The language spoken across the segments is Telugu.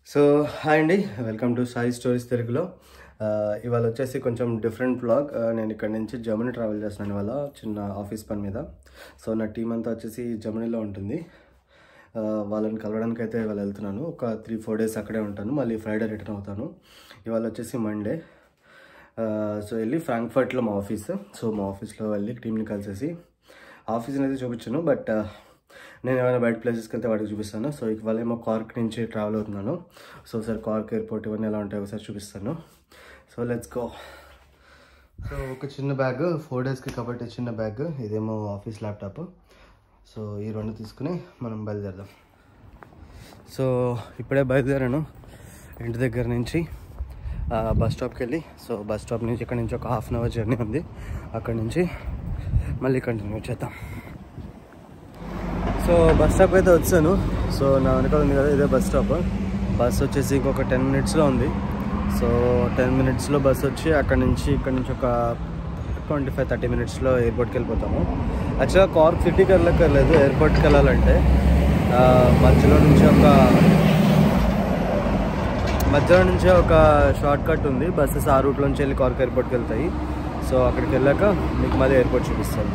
సో హాయ్ అండి వెల్కమ్ టు సాయి స్టోరీస్ తెలుగులో ఆ, ఇవాళ వచ్చేసి కొంచెం డిఫరెంట్ బ్లాగ్ నేను ఇక్కడ నుంచి జర్మనీ ట్రావెల్ చేస్తున్నాను ఇవాళ చిన్న ఆఫీస్ పని మీద సో నా టీం అంతా వచ్చేసి జర్మనీలో ఉంటుంది ఆ, వాళ్ళని కలవడానికి అయితే ఇవాళ వెళ్తున్నాను ఒక త్రీ ఫోర్ డేస్ అక్కడే ఉంటాను మళ్ళీ ఫ్రైడే రిటర్న్ అవుతాను ఇవాళ వచ్చేసి మండే సో వెళ్ళి ఫ్రాంక్ఫర్ట్లో మా ఆఫీస్ సో మా ఆఫీస్లో వెళ్ళి టీంని కలిసేసి ఆఫీస్ని అయితే చూపించాను బట్ నేను ఏమైనా బయట ప్లేసెస్కి వెళ్తే వాటికి చూపిస్తాను సో ఇవాళ ఏమో కార్క్ నుంచి ట్రావెల్ అవుతున్నాను సో ఒకసారి కార్క్ ఎయిర్పోర్ట్ ఇవన్నీ ఎలా ఉంటాయో ఒకసారి చూపిస్తాను సో లెట్స్ గో సో ఒక చిన్న బ్యాగ్ ఫోర్ డేస్కి కాబట్టి చిన్న బ్యాగ్ ఇదేమో ఆఫీస్ ల్యాప్టాప్ సో ఈ రెండు తీసుకుని మనం బయలుదేరదాం సో ఇప్పుడే బయలుదేరాను ఇంటి దగ్గర నుంచి ఆ, బస్ స్టాప్కి వెళ్ళి సో బస్ స్టాప్ నుంచి ఇక్కడ నుంచి ఒక హాఫ్ అన్ అవర్ జర్నీ ఉంది అక్కడ నుంచి మళ్ళీ కంటిన్యూ చేద్దాం సో బస్ స్టాప్ అయితే వచ్చాను సో నా వెనకాల ఉంది కదా ఇదే బస్ స్టాప్ బస్ వచ్చేసి ఇంకొక టెన్ మినిట్స్లో ఉంది సో టెన్ మినిట్స్లో బస్ వచ్చి అక్కడ నుంచి ఇక్కడ నుంచి ఒక ట్వంటీ ఫైవ్ థర్టీ మినిట్స్లో ఎయిర్పోర్ట్కి వెళ్ళిపోతాము యాక్చువల్గా కార్క్ సిటీకి వెళ్ళక్కర్లేదు ఎయిర్పోర్ట్కి వెళ్ళాలంటే ఆ, మధ్యలో నుంచి ఒక మధ్యలో నుంచి ఒక షార్ట్ కట్ ఉంది బస్సెస్ ఆ రూట్లో నుంచి వెళ్ళి కార్క్ ఎయిర్పోర్ట్కి వెళ్తాయి సో అక్కడికి వెళ్ళాక మీకు మళ్ళీ ఎయిర్పోర్ట్ చూపిస్తాను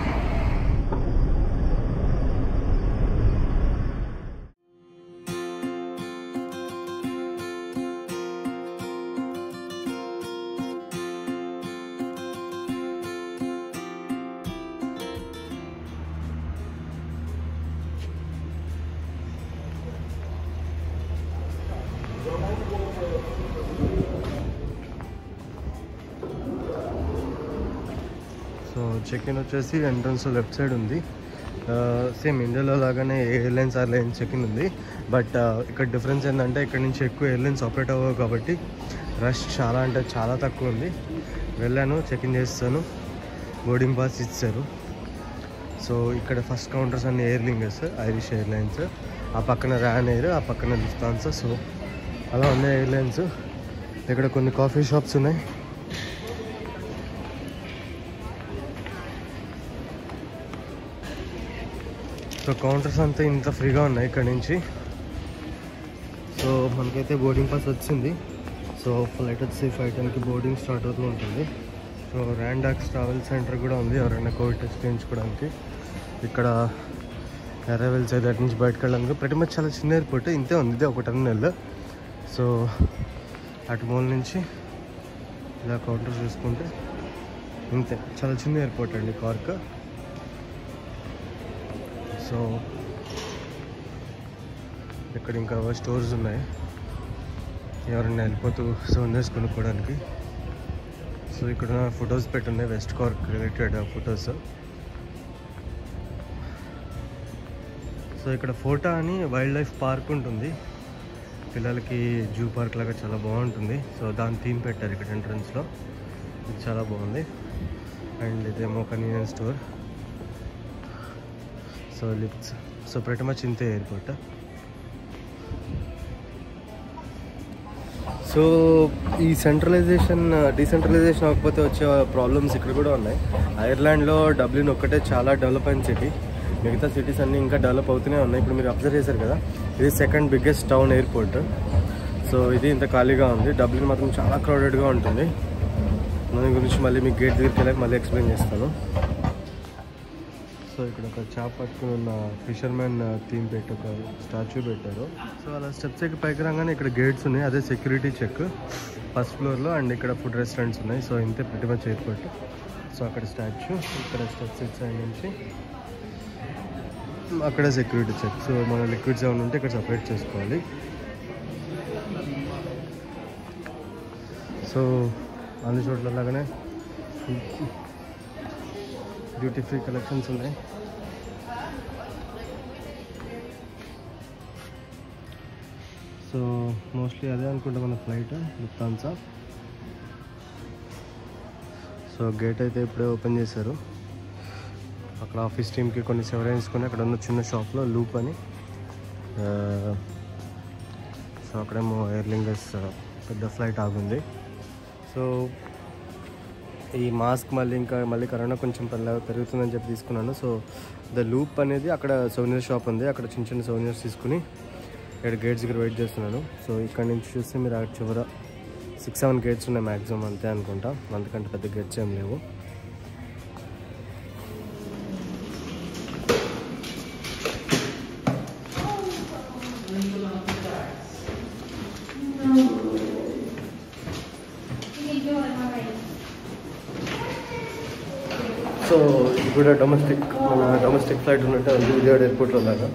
సో చెక్ ఇన్ వచ్చేసి ఎంట్రన్స్ లెఫ్ట్ సైడ్ ఉంది సేమ్ ఇండియాలో లాగానే ఎయిర్లైన్స్ ఎయిర్లైన్స్ చెక్ ఇన్ ఉంది బట్ ఇక్కడ డిఫరెన్స్ ఏంటంటే ఇక్కడ నుంచి ఎక్కువ ఎయిర్లైన్స్ ఆపరేట్ అవ్వవు కాబట్టి రష్ చాలా అంటే చాలా తక్కువ ఉంది వెళ్ళాను చెక్ ఇన్ చేస్తాను బోర్డింగ్ పాస్ ఇచ్చారు సో ఇక్కడ ఫస్ట్ కౌంటర్స్ అన్ని ఎయిర్ లింగర్స్ ఐరిష్ ఎయిర్లైన్స్ ఆ పక్కన ర్యాన్ ఎయిర్ ఆ పక్కన లుఫ్తాన్సా సో అలా ఉన్నాయి ఎయిర్లైన్స్ ఇక్కడ కొన్ని కాఫీ షాప్స్ ఉన్నాయి సో కౌంటర్స్ అంతా ఇంత ఫ్రీగా ఉన్నాయి ఇక్కడ నుంచి సో మనకైతే బోర్డింగ్ పాస్ వచ్చింది సో ఫ్లైట్ వచ్చి ఫైవ్ టెన్కి బోర్డింగ్ స్టార్ట్ అవుతూ ఉంటుంది సో ర్యాండాక్స్ ట్రావెల్ సెంటర్ కూడా ఉంది ఎవరైనా కోవిడ్ టెస్ట్ చేయించుకోవడానికి ఇక్కడ అరైవల్స్ అయితే అటు నుంచి బయటకు వెళ్ళడానికి ప్రతి మచ్ చాలా చిన్న ఎయిర్పోర్ట్ ఇంతే ఉంది ఇది ఒక టర్మినల్ సో అటు మూల నుంచి ఇలా కౌంటర్ చూసుకుంటే ఇంతే చాలా చిన్న ఎయిర్పోర్ట్ అండి కార్క్ సో ఇక్కడ ఇంకా స్టోర్స్ ఉన్నాయి ఎవరైనా వెళ్ళిపోతూ సోనర్స్ కొనుక్కోవడానికి సో ఇక్కడ ఫొటోస్ పెట్టున్నాయి west Cork related photos so ఇక్కడ ఫోటో అని వైల్డ్ లైఫ్ పార్క్ ఉంటుంది పిల్లలకి జూ పార్క్ లాగా చాలా బాగుంటుంది సో దాని థీమ్ పెట్టారు ఇక్కడ ఎంట్రన్స్లో ఇది చాలా బాగుంది అండ్ ఇదేమో convenience store so lifts so ప్రతి మచ్ ఇంతే ఎయిర్పోర్ట్ సో ఈ సెంట్రలైజేషన్ డీసెంట్రలైజేషన్ అవ్వకపోతే వచ్చే ప్రాబ్లమ్స్ ఇక్కడ కూడా ఉన్నాయి ఐర్లాండ్లో డబ్లిన్ ఒక్కటే చాలా డెవలప్ అయిన సిటీ మిగతా సిటీస్ అన్నీ ఇంకా డెవలప్ అవుతూనే ఉన్నాయి ఇప్పుడు మీరు అబ్జర్వ్ చేశారు కదా ఇది second biggest town airport so ఇది ఇంత ఖాళీగా ఉంది డబ్లిన్ మాత్రం చాలా క్రౌడెడ్గా ఉంటుంది దాని గురించి మళ్ళీ మీకు గేట్ దగ్గరికి వెళ్ళాక మళ్ళీ ఎక్స్ప్లెయిన్ చేస్తాను సో ఇక్కడ ఒక చేప పట్టుకుని ఉన్న ఫిషర్మెన్ థీమ్ పెట్టి ఒక స్టాచ్యూ పెట్టారు సో అలా స్టెప్స్ ఎక్కి పైకి రాగానే ఇక్కడ గేట్స్ ఉన్నాయి అదే సెక్యూరిటీ చెక్ ఫస్ట్ ఫ్లోర్లో అండ్ ఇక్కడ ఫుడ్ రెస్టారెంట్స్ ఉన్నాయి సో ఇంతే ప్రతి మచ్ ఎయిర్పోర్ట్ సో అక్కడ స్టాచ్యూ ఇక్కడ స్టెప్స్ ఇట్ సైడ్ నుంచి అక్కడ సెక్యూరిటీ చెక్ సో మన లిక్విడ్స్ ఏమైనా ఉంటే ఇక్కడ సపరేట్ చేసుకోవాలి సో అన్ని చోట్ల లాగానే డ్యూటీ ఫ్రీ కలెక్షన్స్ ఉన్నాయి సో మోస్ట్లీ అదే అనుకుంటా మన ఫ్లైట్ లుఫ్తాన్సా సో గేట్ అయితే ఇప్పుడే ఓపెన్ చేశారు అక్కడ ఆఫీస్ టీమ్కి కొన్ని సెవరైన్స్కొని అక్కడ ఉన్న చిన్న షాప్లో లూప్ అని ఆ, సో అక్కడేమో ఎయిర్లింగస్ పెద్ద ఫ్లైట్ ఆగుంది సో ఈ మాస్క్ మళ్ళీ ఇంకా మళ్ళీ కరోనా కొంచెం పెళ్ళ- పెరుగుతుందని చెప్పి తీసుకున్నాను సో ద లూప్ అనేది అక్కడ సోనియర్ షాప్ ఉంది అక్కడ చిన్న చిన్న సోనియర్స్ తీసుకుని ఇక్కడ గేట్స్ దగ్గర వెయిట్ చేస్తున్నాను సో ఇక్కడ నుంచి చూస్తే మీరు అక్కడ చివర సిక్స్ సెవెన్ గేట్స్ ఉన్నాయి మ్యాక్సిమం అంతే అనుకుంటా అంతకంటే పెద్ద గేట్స్ ఏం లేవు సో ఇది కూడా డొమెస్టిక్ మన డొమెస్టిక్ ఫ్లైట్ ఉన్నట్టు ఉంది విజయవాడ ఎయిర్పోర్ట్లో లాగా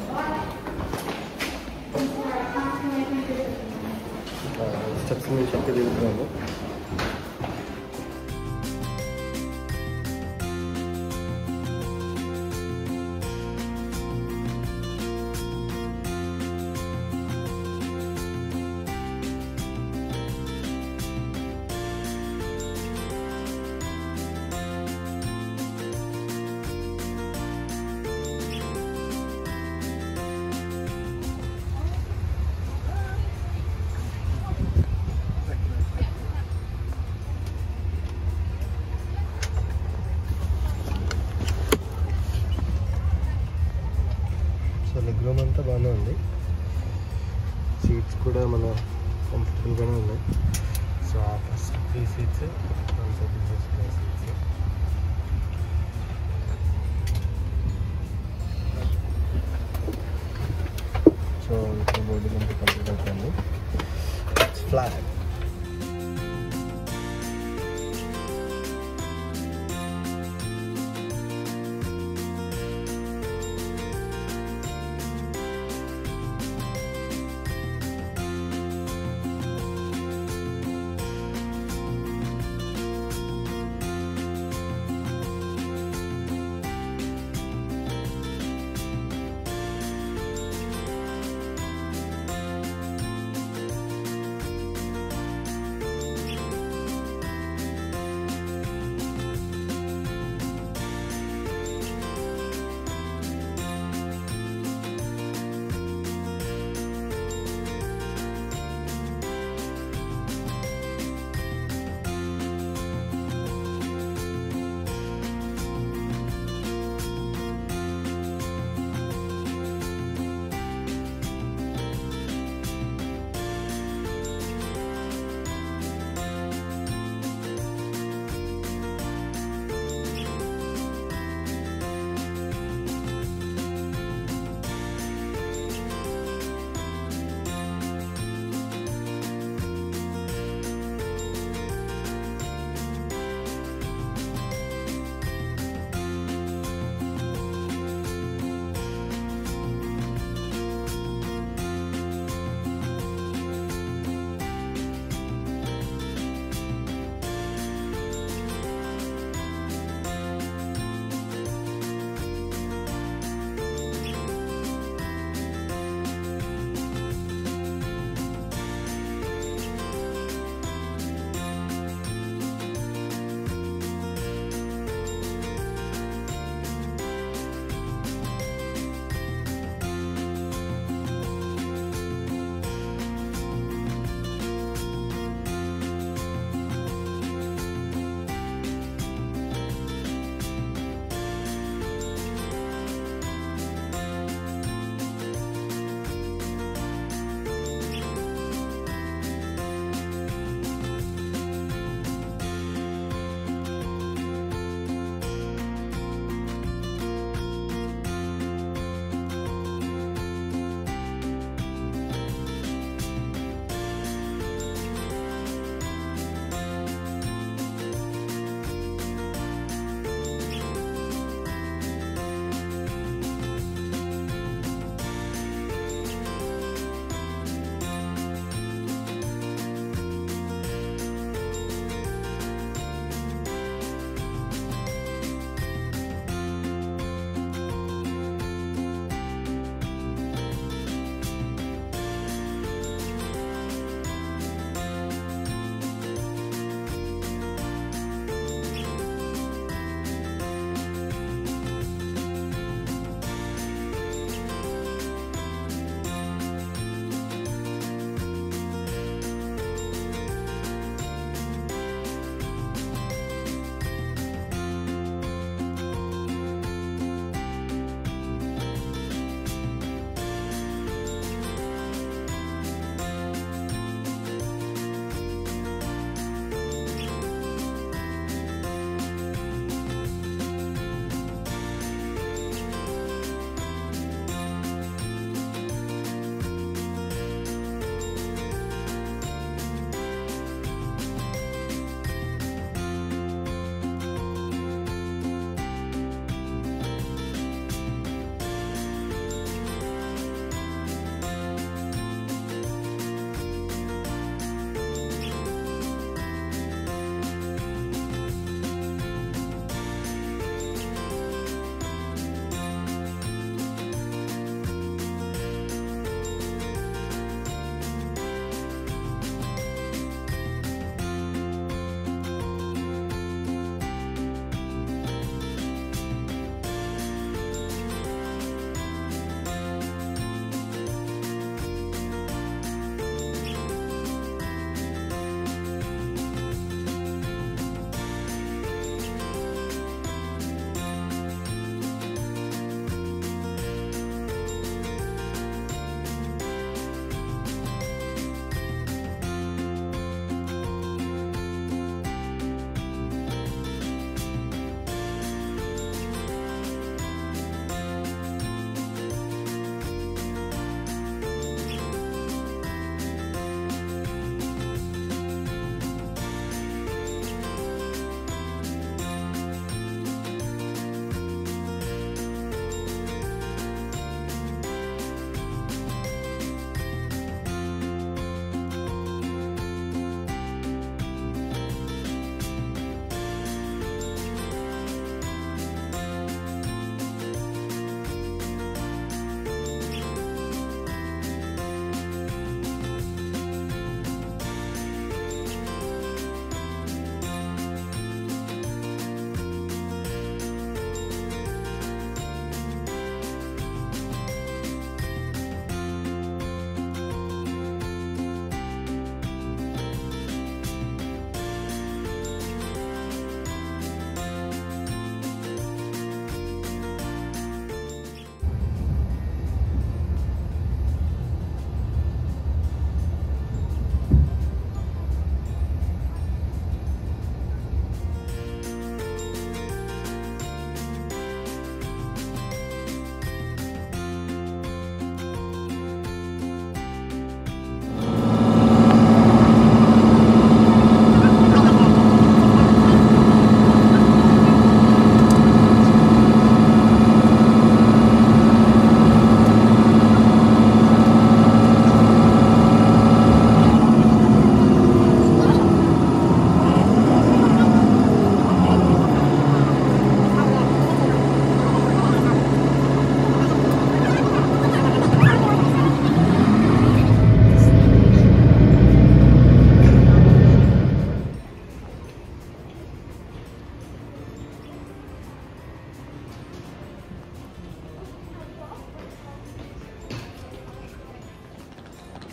స్టెప్స్ నుంచి ఎక్కి దిగుతున్నాము సో లెగ్ రూమ్ అంతా బాగానే ఉంది సీట్స్ కూడా మన కంఫర్టబుల్గానే ఉన్నాయి సో ఆ ఫస్ట్ త్రీ సీట్స్ చేసుకునే సీట్స్ సో ఇప్పుడు బోర్డింగ్ అంతా కంప్లీట్ అవుతుంది ఫ్లాట్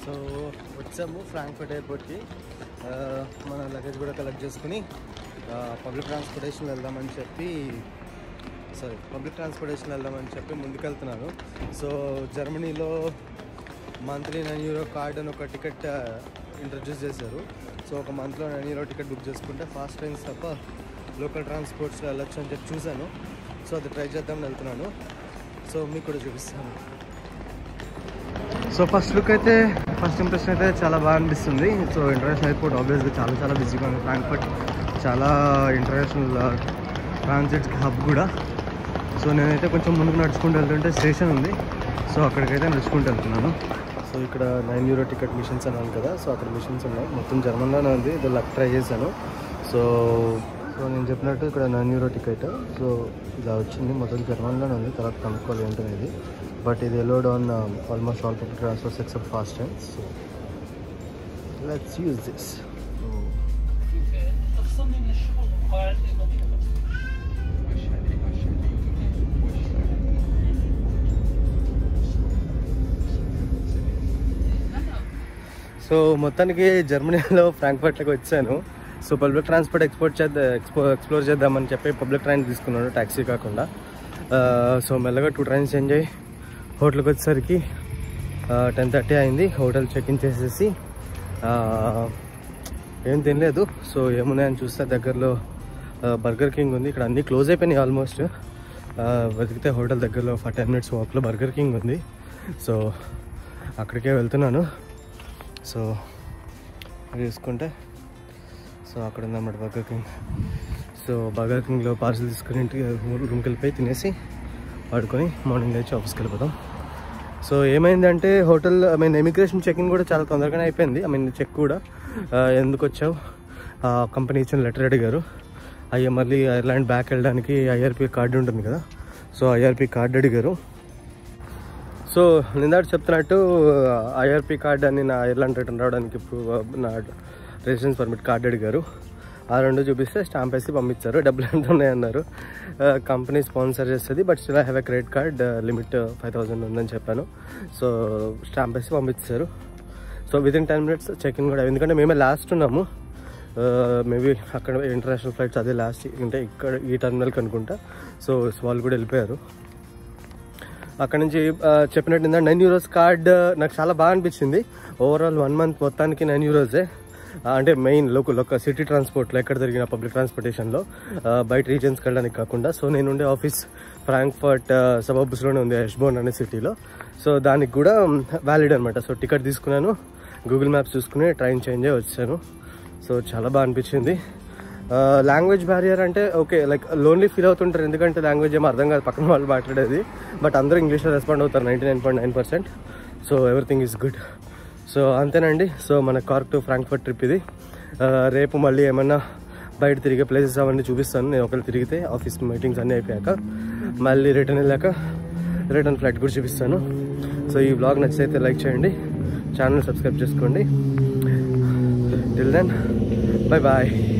సో వచ్చాము ఫ్రాంక్ఫర్ట్ ఎయిర్పోర్ట్కి ఆ, మన లగేజ్ కూడా కలెక్ట్ చేసుకుని పబ్లిక్ ట్రాన్స్పోర్టేషన్ వెళ్దామని చెప్పి సారీ పబ్లిక్ ట్రాన్స్పోర్టేషన్ వెళ్దామని చెప్పి ముందుకెళ్తున్నాను సో జర్మనీలో మంత్లీ నైన్ యూరో కార్డ్ అని ఒక టికెట్ ఇంట్రడ్యూస్ చేశారు సో ఒక మంత్లో నైన్ యూరో టికెట్ బుక్ చేసుకుంటే ఫాస్ట్ ట్రైన్స్ తప్ప లోకల్ ట్రాన్స్పోర్ట్స్లో వెళ్ళొచ్చు అని చెప్పి చూశాను సో అది ట్రై చేద్దామని వెళ్తున్నాను సో మీకు కూడా చూపిస్తాను సో ఫస్ట్ లుక్ అయితే ఫస్ట్ ఇంప్రెషన్ అయితే చాలా బాగా అనిపిస్తుంది సో ఇంటర్నేషనల్ ఎయిర్పోర్ట్ ఆబ్వియస్గా చాలా చాలా బిజీగా ఉంది ఫ్రాంక్ఫర్ట్ చాలా ఇంటర్నేషనల్ ట్రాన్సిట్ హబ్ కూడా సో నేనైతే కొంచెం ముందుకు నడుచుకుంటూ వెళ్తుంటే స్టేషన్ ఉంది సో అక్కడికైతే నడుచుకుంటూ వెళ్తున్నాను సో ఇక్కడ నైన్ యూరో టికెట్ మిషన్స్ అన్నాను కదా సో అక్కడ మిషన్స్ ఉన్నాయి మొత్తం జర్మన్లోనే ఉంది ఇది లక్ ట్రై చేశాను సో సో నేను చెప్పినట్టు ఇక్కడ నైన్ యూరో టికెట్ సో ఇలా వచ్చింది మొత్తం జర్మన్లోనే ఉంది తర్వాత కనుక్కోవాలి ఏంటనేది బట్ ఇది allowed on almost all public transfers except fast times so let's use this so మొత్తానికి జర్మనీలో ఫ్రాంక్ఫర్ట్లోకి వచ్చాను సో పబ్లిక్ ట్రాన్స్పోర్ట్ ఎక్స్పోర్ట్ చేద్దాం ఎక్స్పో ఎక్స్ప్లోర్ చేద్దామని చెప్పి పబ్లిక్ ట్రైన్ తీసుకున్నాను ట్యాక్సీ కాకుండా ఆ, సో మెల్లగా టూ ట్రైన్స్ చేంజ్ అయ్యి హోటల్కి వచ్చేసరికి టెన్ థర్టీ అయింది హోటల్ చెక్ ఇన్ చేసేసి ఆ, ఏం తినలేదు సో ఏమున్నాయని చూస్తే దగ్గరలో బర్గర్ కింగ్ ఉంది ఇక్కడ అన్నీ క్లోజ్ అయిపోయినాయి ఆల్మోస్ట్ వెతికితే హోటల్ దగ్గరలో ఫర్ టెన్ మినిట్స్ వాక్లో బర్గర్ కింగ్ ఉంది సో అక్కడికే వెళ్తున్నాను సో అది చూసుకుంటే సో అక్కడ ఉందన్నమాట బర్గర్ కింగ్ సో బర్గర్ కింగ్లో పార్సల్ తీసుకుని ఇంటికి రూమ్కి వెళ్ళిపోయి తినేసి పడుకొని మార్నింగ్ లేచి ఆఫీస్కి వెళ్ళిపోతాం సో ఏమైందంటే hotel I mean immigration checking కూడా చాలా తొందరగానే అయిపోయింది ఐ మీన్ చెక్ కూడా ఆ, ఎందుకు వచ్చావు ఆ కంపెనీ ఇచ్చిన లెటర్ అడిగారు అయ్యా మళ్ళీ ఐర్లాండ్ బ్యాక్ వెళ్ళడానికి ఐఆర్పి కార్డు ఉంటుంది కదా సో ఐఆర్పి కార్డు అడిగారు సో నిందాడు చెప్తున్నట్టు ఐఆర్పి కార్డ్ అని నా ఐర్లాండ్ రిటర్న్ రావడానికి ఇప్పుడు నా రెసిడెన్స్ పర్మిట్ కార్డ్ అడిగారు ఆ రెండు చూపిస్తే స్టాంప్ వేసి పంపించారు డబ్బులు ఎంత ఉన్నాయన్నారు కంపెనీ స్పాన్సర్ చేస్తుంది but still I have a credit card limit five thousand ఉందని చెప్పాను సో స్టాంప్ వేసి పంపించారు so within ten minutes check in కూడా ఎందుకంటే మేమే లాస్ట్ ఉన్నాము మేబీ అక్కడ ఇంటర్నేషనల్ ఫ్లైట్స్ అదే లాస్ట్ అంటే ఇక్కడ ఈ టర్మినల్కి అనుకుంటా సో వాళ్ళు కూడా వెళ్ళిపోయారు అక్కడ నుంచి ఆ, చెప్పినట్టు ఇందా నైన్ యూరోస్ కార్డ్ నాకు చాలా బాగా అనిపించింది ఓవరాల్ వన్ మంత్ మొత్తానికి నైన్ యూరోసే ఆ, అంటే మెయిన్ లోకల్ ఒక సిటీ ట్రాన్స్పోర్ట్లో ఎక్కడ జరిగిన పబ్లిక్ ట్రాన్స్పోర్టేషన్లో ఆ, బయట రీజన్స్కి వెళ్ళడానికి కాకుండా సో నేను ఉండే ఆఫీస్ ఫ్రాంక్ఫర్ట్ సబబ్స్లోనే ఉంది యష్బోన్ అనే సిటీలో సో దానికి కూడా వ్యాలిడ్ అనమాట సో టికెట్ తీసుకున్నాను గూగుల్ మ్యాప్స్ చూసుకుని ట్రైన్ చేంజ్ అయ్యి వచ్చాను సో చాలా బాగా అనిపించింది లాంగ్వేజ్ బ్యారియర్ అంటే ఓకే లైక్ లోన్లీ ఫీల్ అవుతుంటారు ఎందుకంటే లాంగ్వేజ్ ఏమో అర్థం కాదు పక్కన వాళ్ళు మాట్లాడేది బట్ అందరూ ఇంగ్లీష్లో రెస్పాండ్ అవుతారు ninety nine point nine percent so everything is good so అంతేనండి సో మన కార్క్ టు ఫ్రాంక్ఫర్ట్ ట్రిప్ ఇది ఆ, రేపు మళ్ళీ ఏమన్నా బయట తిరిగే ప్లేసెస్ అవన్నీ చూపిస్తాను నేను ఒకవేళ తిరిగితే ఆఫీస్ మీటింగ్స్ అన్నీ అయిపోయాక మళ్ళీ రిటర్న్ వెళ్ళాక రిటర్న్ ఫ్లైట్ కూడా చూపిస్తాను సో ఈ బ్లాగ్ నచ్చితే లైక్ చేయండి ఛానల్ సబ్స్క్రైబ్ చేసుకోండి టిల్ దెన్ బాయ్ బాయ్